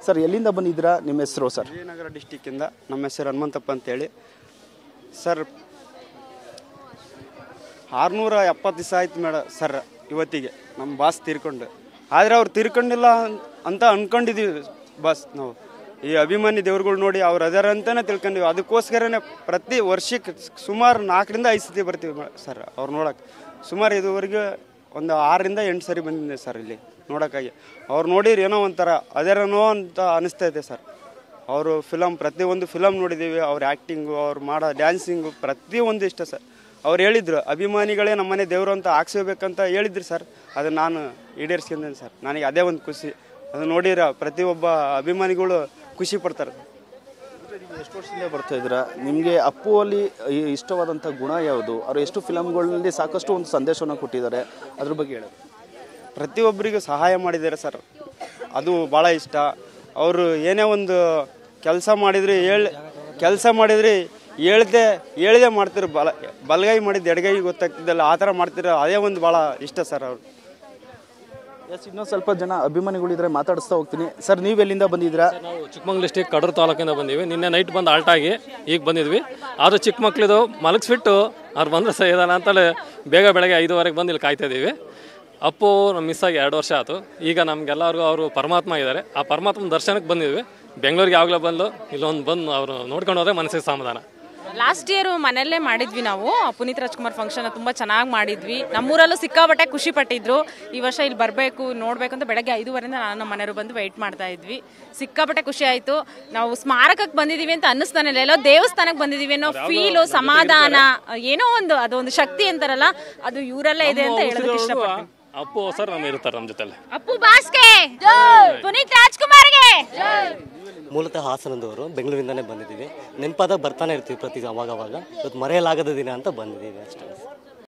sir ಎಲ್ಲಿಂದ ಬಂದಿದ್ದೀರಾ ನಿಮ್ಮ ಹೆಸರು ಸರ್ ವಿಜಯನಗರ ಡಿಸ್ಟಿಕ್ಕಿಂದ ನಮ್ಮ ಹೆಸರು ಹನುಮಂತಪ್ಪ ಅಂತೇಳಿ ಸರ್ ಆರುನೂರ ಎಪ್ಪತ್ತು ದಿವಸ ಆಯ್ತು ಮೇಡ ಸರ್ ಇವತ್ತಿಗೆ ನಮ್ಮ ಬಾಸ್ ತೀರ್ಕೊಂಡು ಆದರೆ ಅವ್ರು ತೀರ್ಕೊಂಡಿಲ್ಲ ಅನ್- ಅಂತ ಅನ್ಕೊಂಡಿದ್ದೀವಿ ಬಾಸ್ ನಾವು ಈ ಅಭಿಮಾನಿ ದೇವ್ರುಗಳು ನೋಡಿ ಅವ್ರು ಅದಾರ ಅಂತಾನೆ ತಿಳ್ಕೊಂಡಿವಿ ಅದಕ್ಕೋಸ್ಕರನೇ ಪ್ರತಿ ವರ್ಷಕ್ಕೆ ಸುಮಾರು ನಾಲ್ಕರಿಂದ ಐದು ಸತಿ ಬರ್ತೀವಿ ಮ- ಸರ್ ಅವ್ರು ನೋಡಕ್ಕೆ ಸುಮಾರು ಇದುವರೆಗೆ ಒಂದು ಆರರಿಂದ ಎಂಟು ಸರಿ ಬಂದಿದೆ ಸರ್ ಇಲ್ಲಿ ನೋಡೋಕ್ಕಾಗಿ ಅವ್ರು ನೋಡಿದ್ರೆ ಏನೋ ಒಂಥರ ಅದೇನೋ ಅಂತ ಅನಿಸ್ತೈತೆ ಸರ್ ಅವರು ಫಿಲಮ್ ಪ್ರತಿಯೊಂದು ಫಿಲಮ್ ನೋಡಿದ್ದೀವಿ ಅವ್ರ ಆ್ಯಕ್ಟಿಂಗು ಅವ್ರು ಮಾಡೋ ಡ್ಯಾನ್ಸಿಂಗು ಪ್ರತಿಯೊಂದು ಇಷ್ಟ ಸರ್ ಅವ್ರು ಹೇಳಿದ್ರು ಅಭಿಮಾನಿಗಳೇ ನಮ್ಮನೆ ದೇವರು ಅಂತ ಹಾಕ್ಸ್ಕೋಬೇಕಂತ ಹೇಳಿದ್ರು ಸರ್ ಅದನ್ನು ನಾನು ಈಡೇರಿಸ್ಕೊಂಡೇನೆ ಸರ್ ನನಗೆ ಅದೇ ಒಂದು ಖುಷಿ ಅದು ನೋಡಿರ ಪ್ರತಿಯೊಬ್ಬ ಅಭಿಮಾನಿಗಳು ಖುಷಿ ಪಡ್ತಾರೆ ನೀವು ಎಷ್ಟು ವರ್ಷದಿಂದ ಬರ್ತಾ ಇದ್ದೀರಾ ನಿಮಗೆ ಅಪ್ಪು ಅಲ್ಲಿ ಈ ಇಷ್ಟವಾದಂಥ ಗುಣ ಯಾವುದು ಅವರು ಎಷ್ಟು ಫಿಲಮ್ಗಳಲ್ಲಿ ಸಾಕಷ್ಟು ಒಂದು ಸಂದೇಶವನ್ನು ಕೊಟ್ಟಿದ್ದಾರೆ ಅದ್ರ ಬಗ್ಗೆ ಹೇಳೋದು ಪ್ರತಿಯೊಬ್ಬರಿಗೂ ಸಹಾಯ ಮಾಡಿದ್ದಾರೆ ಸರ್ ಅದು ಭಾಳ ಇಷ್ಟ ಅವರು ಏನೇ ಒಂದು ಕೆಲಸ ಮಾಡಿದ್ರೆ ಹೇಳ್ ಕೆಲಸ ಮಾಡಿದ್ರೆ ಹೇಳ್ದೆ ಹೇಳ್ದೆ ಮಾಡ್ತಿರು ಬಲ ಬಲಗೈ ಮಾಡಿದ್ದು ಎಡಗೈ ಗೊತ್ತಾಗ್ತಿದ್ದಲ್ಲ ಆ ಥರ ಮಾಡ್ತಿರೋ ಅದೇ ಒಂದು ಭಾಳ ಇಷ್ಟ ಸರ್ ಅವರು ಎಸ್ ಇನ್ನೊಂದು ಸ್ವಲ್ಪ ಜನ ಅಭಿಮಾನಿಗಳಿದ್ರೆ ಮಾತಾಡಿಸ್ತಾ ಹೋಗ್ತೀನಿ ಸರ್ ನೀವು ಎಲ್ಲಿಂದ ಬಂದಿದ್ದೀರಾ ನಾವು ಚಿಕ್ಕಮಂಗ್ಳೂರು ಡಿಸ್ಟಿಕ್ ಕಡೂರು ತಾಲೂಕಿಂದ ಬಂದೀವಿ ನಿನ್ನೆ ನೈಟ್ ಬಂದು ಆಲ್ಟ್ ಆಗಿ ಈಗ ಬಂದಿದ್ವಿ ಆದರೂ ಚಿಕ್ಕ ಮಕ್ಳಿದು ಮಲಗಿಸ್ಬಿಟ್ಟು ಅವ್ರು ಬಂದರೆ ಸಹ ಇದಾನ ಅಂತಲೇ ಬೇಗ ಬೆಳಗ್ಗೆ ಐದುವರೆಗೆ ಬಂದು ಇಲ್ಲಿ ಕಾಯ್ತಾ ಇದ್ದೀವಿ ಅಪ್ಪು ನಮ್ಮ ಮಿಸ್ ಆಗಿ ಎರಡು ವರ್ಷ ಆಯಿತು ಈಗ ನಮಗೆಲ್ಲರಿಗೂ ಅವರು ಪರಮಾತ್ಮ ಇದ್ದಾರೆ ಆ ಪರಮಾತ್ಮನ ದರ್ಶನಕ್ಕೆ ಬಂದಿದ್ವಿ ಬೆಂಗಳೂರಿಗೆ ಯಾವಾಗಲೂ ಬಂದು ಇಲ್ಲೊಂದು ಬಂದು ಅವರು ನೋಡ್ಕೊಂಡು ಹೋದ್ರೆ ಮನಸ್ಸಿಗೆ ಸಮಾಧಾನ ಲಾಸ್ಟ್ ಇಯರ್ ಮನೆಯಲ್ಲೇ ಮಾಡಿದ್ವಿ ನಾವು ಪುನೀತ್ ರಾಜ್ಕುಮಾರ್ ಫಂಕ್ಷನ್ ತುಂಬ ಚೆನ್ನಾಗಿ ಮಾಡಿದ್ವಿ ನಮ್ಮೂರಲ್ಲೂ ಸಿಕ್ಕಾಪಟ್ಟೆ ಖುಷಿ ಪಟ್ಟಿದ್ರು ಈ ವರ್ಷ ಇಲ್ಲಿ ಬರಬೇಕು ನೋಡಬೇಕು ಅಂತ ಬೆಳಗ್ಗೆ ಐದುವರೆಯಿಂದ ನಾನು ನಮ್ಮ ಮನೆಯವರು ಬಂದು ವೆಯ್ಟ್ ಮಾಡ್ತಾ ಇದ್ವಿ ಸಿಕ್ಕಾಪಟ್ಟೆ ಖುಷಿ ಆಯಿತು ನಾವು ಸ್ಮಾರಕಕ್ಕೆ ಬಂದಿದ್ದೀವಿ ಅಂತ ಅನ್ನಿಸ್ತಾನೆ ಇಲ್ಲ ಎಲ್ಲೋ ದೇವಸ್ಥಾನಕ್ಕೆ ಬಂದಿದ್ದೀವಿ ಅನ್ನೋ ಫೀಲು ಸಮಾಧಾನ ಏನೋ ಒಂದು ಅದೊಂದು ಶಕ್ತಿ ಅಂತಾರಲ್ಲ ಅದು ಇವರಲ್ಲೇ ಇದೆ ಅಂತ ಹೇಳೋದಕ್ಕೆ ಇಷ್ಟಪಡ್ತೀನಿ ಅಪ್ಪು ಸರ್ ನಮ್ಮ ಇರ್ತಾರೆ ನಮ್ಮ ಜೊತೆಲಿ ಅಪ್ಪು ಬಾಸ್ಗೆ ಪುನೀತ್ ರಾಜ್ಕುಮಾರ್ಗೆ ಮೂಲತಃ ಹಾಸನದವರು ಬೆಂಗಳೂರಿಂದನೇ ಬಂದಿದ್ದೀವಿ ನೆನಪಾದಾಗ ಬರ್ತಾನೆ ಇರ್ತೀವಿ ಪ್ರತಿ ಅವಾಗ ಅವಾಗ ಇವತ್ತು ಮರೆಯಲಾಗದ ದಿನ ಅಂತ ಬಂದಿದ್ದೀವಿ ಅಷ್ಟೇ